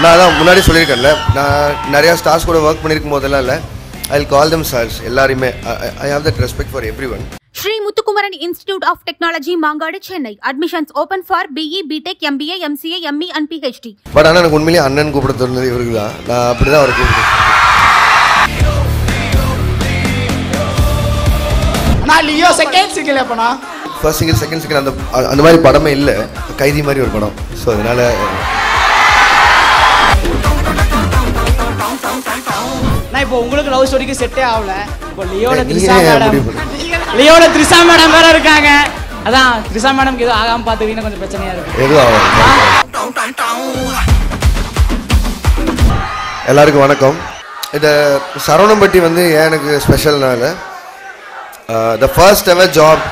நான் அதான் முன்னாடி சொல்லியிருக்கேன்ல நான் நிறையா ஸ்டார்ஸ் கூட ஒர்க் பண்ணியிருக்கும் போதெல்லாம் இல்லை ஐ கால் தம் சார்ஸ் எல்லாருமே I have that respect for every one Sri Muthukumaran Institute of Technology, Mangadu, Chennai. Admissions open for BE, BTech, MBA, MCA, ME and PhD. But ஆனால் எனக்கு உண்மையிலேயே அண்ணன் கூப்பிட தோணுது இவருக்கு தான் நான் அப்படி தான் அவரை கூப்பிடுறேன் நான் லியோ செகண்ட் சிங்கிள் எப்பனா ஃபர்ஸ்ட் சிங்கிள் செகண்ட் சிங்கிள் அந்த அந்த மாதிரி படமே இல்லை கைதி மாதிரி ஒரு படம் ஸோ அதனால நான் இப்போ உங்களுக்கு லவ் ஸ்டோரிக்கு செட்டே ஆகல இப்போ லியோட நீங்க த்ரிஷா ஏன் மேடம் முடிவு பண்ணீங்க? லியோட த்ரிஷா மேடம் வேற இருக்காங்க அதான் த்ரிஷா மேடம்க்கு எதுவும் ஆகாம பார்த்துக்கிட்டீங்கன்னா கொஞ்சம் பிரச்சனையா இருக்கு எதுவும் ஆகும் எல்லாருக்கும் வணக்கம் இந்த சரவணம்பட்டி வந்து ஏன் எனக்கு ஸ்பெஷல்னால the first ever job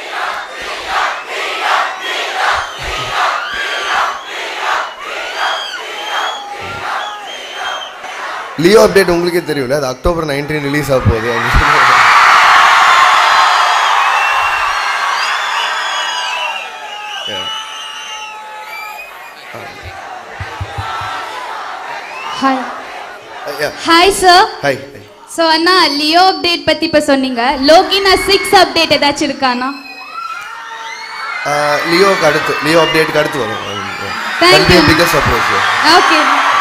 Leo update உங்களுக்கே தெரியும்ல அது அக்டோபர் நைன்டீன் ரிலீஸ் ஆக போகுது hi hi sir hi so அண்ணா லியோ அப்டேட் பற்றி இப்போ சொன்னீங்க லோகினா சிக்ஸ் அப்டேட் ஏதாச்சும் இருக்காண்ணா லியோக்கு அடுத்து லியோ அப்டேட்டுக்கு அடுத்து வரும் Thank you. Biggest surprise okay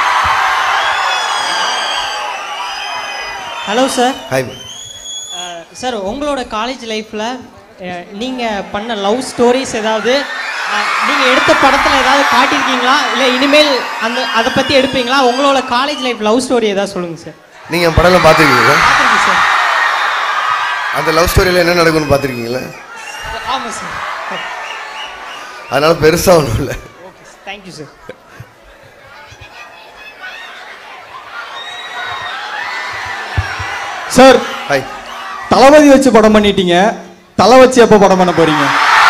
hello sir hi sir உங்களோட காலேஜ் லைஃப்பில் நீங்கள் பண்ண லவ் ஸ்டோரிஸ் ஏதாவது நீங்கள் எடுத்த படத்தில் ஏதாவது காட்டியிருக்கீங்களா இல்லை இனிமேல் அந்த அதை பற்றி எடுப்பீங்களா உங்களோட காலேஜ் லைஃப் லவ் ஸ்டோரி ஏதாவது சொல்லுங்கள் சார் நீங்கள் என் படம்லாம் பார்த்துருக்கீங்களா பார்த்துருக்கேன் சார் அந்த லவ் ஸ்டோரியில் என்ன நடக்கும்னு பார்த்துருக்கீங்களா ஆமாம் சார் அதனால பெருசாக ஒன்றும் இல்லை okay sir thank you sir sir hi Thalapathy வச்சு படம் பண்ணிட்டீங்க தலை வச்சு எப்போ படம் பண்ண போறீங்க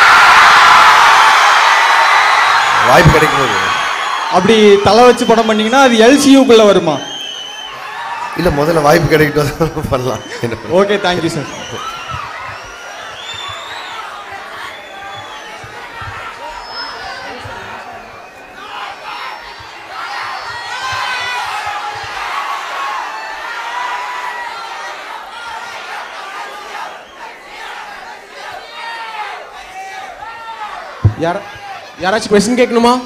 வாய்ப்பு கிடைக்கும் போது அப்படி தலை வச்சு படம் பண்ணீங்கன்னா அது எல்சியூக்குள்ள வருமா இல்லை முதல்ல வாய்ப்பு கிடைக்கட்டும் பண்ணலாம் என்ன பண்ணலாம்? ஓகே தேங்க்யூ சார் யார யாராச்சும் கொஸ்டின் கேட்கணுமா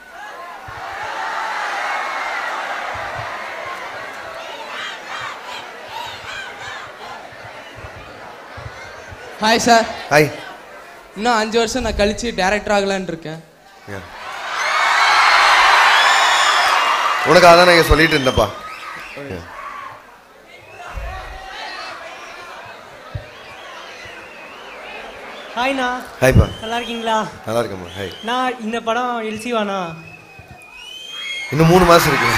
ஹாய் சார் ஹாய் இன்னும் அஞ்சு வருஷம் நான் கழிச்சு டேரக்டர் ஆகலான்னு இருக்கேன் உனக்காக தான் நான் சொல்லிட்டு இருந்தேன்ப்பா ஹாய்ண்ணா ஹாய்ப்பா நல்லா இருக்கீங்களா நல்லா இருக்கம்மா ஹாய் நான் இந்த படம் எல்சிவாண்ணா இன்னும் மூணு மாதம் இருக்கு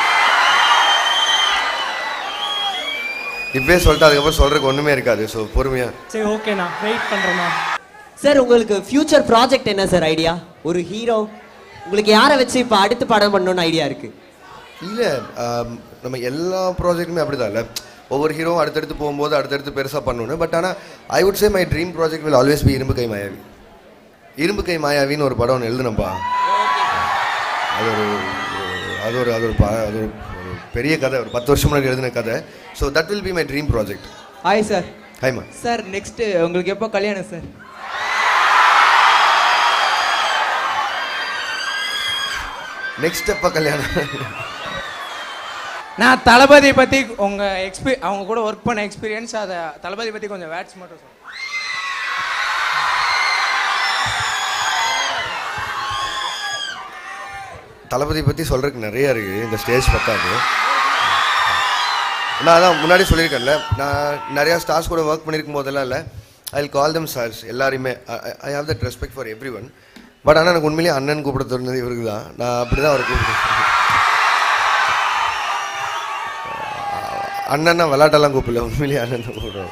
இப்பவே சொல்லிட்டு அதுக்கப்புறம் சொல்றதுக்கு ஒன்றுமே இருக்காது ஸோ பொறுமையா சரி ஓகேண்ணா வெயிட் பண்ணுறேண்ணா சார் உங்களுக்கு ஃபியூச்சர் ப்ராஜெக்ட் என்ன சார் ஐடியா ஒரு ஹீரோ உங்களுக்கு யாரை வச்சு இப்போ அடுத்து படம் பண்ணணும்னு ஐடியா இருக்கு இல்லை நம்ம எல்லா ப்ராஜெக்ட்டுமே அப்படிதான் இல்லை ஒவ்வொரு ஹீரோவும் அடுத்தடுத்து போகும்போது அடுத்தடுத்து பெருசாக பண்ணணும் பட் ஆனால் I would say my dream project will always be Irumbu Kai மாயாவி இரும்பு கை மாயாவின்னு ஒரு படம் ஒன்று எழுதுனப்பா அது ஒரு அது ஒரு அது ஒரு ப- அது ஒரு ஒரு பெரிய கதை ஒரு பத்து வருஷம் முன்னாடி எழுதின கதை so that will be my dream project hi sir ஹைமா சார் நெக்ஸ்ட் உங்களுக்கு எப்போ கல்யாணம் சார் நெக்ஸ்ட் எப்போ கல்யாணம் நான் தளபதி பற்றி உங்கள் எக்ஸ்பீ அவங்க கூட ஒர்க் பண்ண எக்ஸ்பீரியன்ஸ் அதை தளபதி பற்றி கொஞ்சம் வேர்ட்ஸ் மட்டும் சொல்லுங்கள் தளபதி பற்றி சொல்கிறதுக்கு நிறைய இருக்குது இந்த ஸ்டேஜ் பத்தாது நான் அதான் முன்னாடி சொல்லியிருக்கேன்ல நான் நிறையா ஸ்டார்ஸ் கூட ஒர்க் பண்ணியிருக்கும் போதெல்லாம் இல்லை ஐ கால் தம் சார்ஸ் எல்லாரையுமே I have that respect for every everyone but ஆனால் எனக்கு உண்மையிலேயே அண்ணன் கூப்பிட தோணுது இவருக்கு தான் நான் அப்படி தான் அவரை கூப்பிடுறேன் அண்ணன்னா விளாட்டெல்லாம் கூப்பிடல உண்மையிலேயே அண்ணன் தான் கூப்பிடுறோம்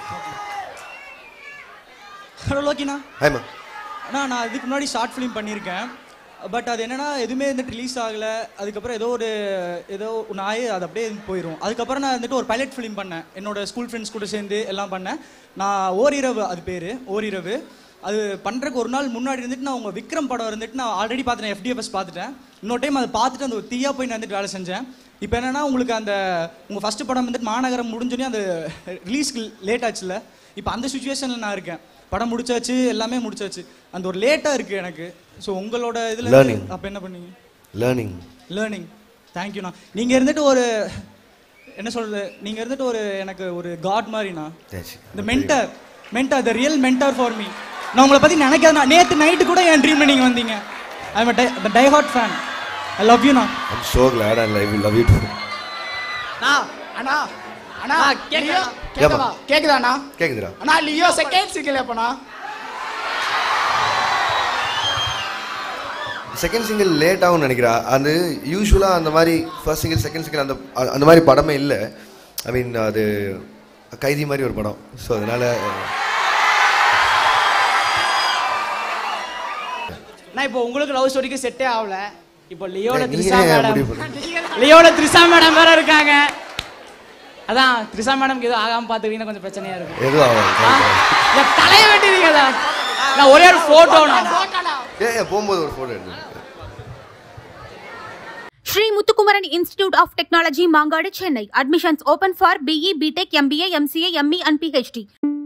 ஹலோ லோக்கினா ஹாய்மா அண்ணா நான் இதுக்கு முன்னாடி ஷார்ட் ஃபிலிம் பண்ணியிருக்கேன் பட் அது என்னன்னா எதுவுமே வந்துட்டு ரிலீஸ் ஆகலை அதுக்கப்புறம் ஏதோ ஒரு ஏதோ ஒன்று ஆகி அது அப்படியே போயிடும் அதுக்கப்புறம் நான் வந்துட்டு ஒரு பைலட் ஃபிலிம் பண்ணேன் என்னோட ஸ்கூல் ஃப்ரெண்ட்ஸ் கூட சேர்ந்து எல்லாம் பண்ணேன் நான் ஓரிரவு அது பேர் ஓரிரவு அது பண்ணுறதுக்கு ஒரு நாள் முன்னாடி இருந்துட்டு நான் உங்கள் விக்ரம் படம் இருந்துட்டு நான் ஆல்ரெடி பார்த்துட்டேன் எஃப்டிஎஃப்எஸ் பார்த்துட்டேன் இன்னொரு டைம் அதை பார்த்துட்டு அந்த ஒரு தீயா போய் நான் வந்துட்டு வேலை செஞ்சேன் இப்போ என்னன்னா உங்களுக்கு அந்த உங்கள் ஃபஸ்ட்டு படம் வந்துட்டு மாநகரம் முடிஞ்சோடனே அந்த ரிலீஸ்க்கு லேட் ஆச்சுல்ல இப்போ அந்த சுச்சுவேஷனில் நான் இருக்கேன் படம் முடிச்சாச்சு எல்லாமே முடிச்சாச்சு அந்த ஒரு லேட்டாக இருக்குது எனக்கு ஸோ உங்களோட இதில் Learning. அப்போ என்ன பண்ணீங்க லேர்னிங் லேர்னிங் தேங்க்யூண்ணா நீங்கள் இருந்துட்டு ஒரு என்ன சொல்றது நீங்கள் இருந்துட்டு ஒரு எனக்கு ஒரு காட் மாதிரிண்ணா இந்த mentor mentor the real mentor for me நான் உங்களை பற்றி நினைக்காதுண்ணா நேற்று நைட்டு கூட என் ட்ரீமில் நீங்கள் வந்தீங்க I am die hard fan I love யூண்ணா I'm so glad and I will love you too அண்ணா அண்ணா அண்ணா கேக்குதா ஏப்பா? கேக்குதா கேக்குதா அண்ணா கேக்குதுடா அண்ணா லியோ செகண்ட் சிங்கிள் எப்பண்ணா செகண்ட் சிங்கிள் லேட் ஆகும்னு நினைக்கிறா அது யூஸ்வலாக அந்த மாதிரி ஃபர்ஸ்ட் சிங்கிள் செகண்ட் சிங்கிள் அந்த அ- அந்த மாதிரி படமே இல்லை ஐ மீன் அது கைதி மாதிரி ஒரு படம் ஸோ அதனால நான் இப்போ உங்களுக்கு லவ் ஸ்டோரிக்கு செட்டே ஆகல இப்போ லியோல நீங்க த்ரிஷா ஏன் மேடம் முடிவு பண்ணீங்க? லியோல த்ரிஷா மேடம் வேற இருக்காங்க அதான் த்ரிஷா மேடம்க்கு எதுவும் ஆகாம பாத்துக்கிட்டீங்கன்னா கொஞ்சம் பிரச்சனையா இருக்கும் எதுவும் ஆகும் என் தலையை வெட்டிடுங்க நான் ஒரே ஒரு போட்டோ ஏ ஏ, போகும்போது ஒரு ஃபோட்டோ எடுத்து Sri Muthukumaran Institute of Technology, Mangadu, Chennai. Admissions open for BE, BTech, MBA, MCA, ME and PhD.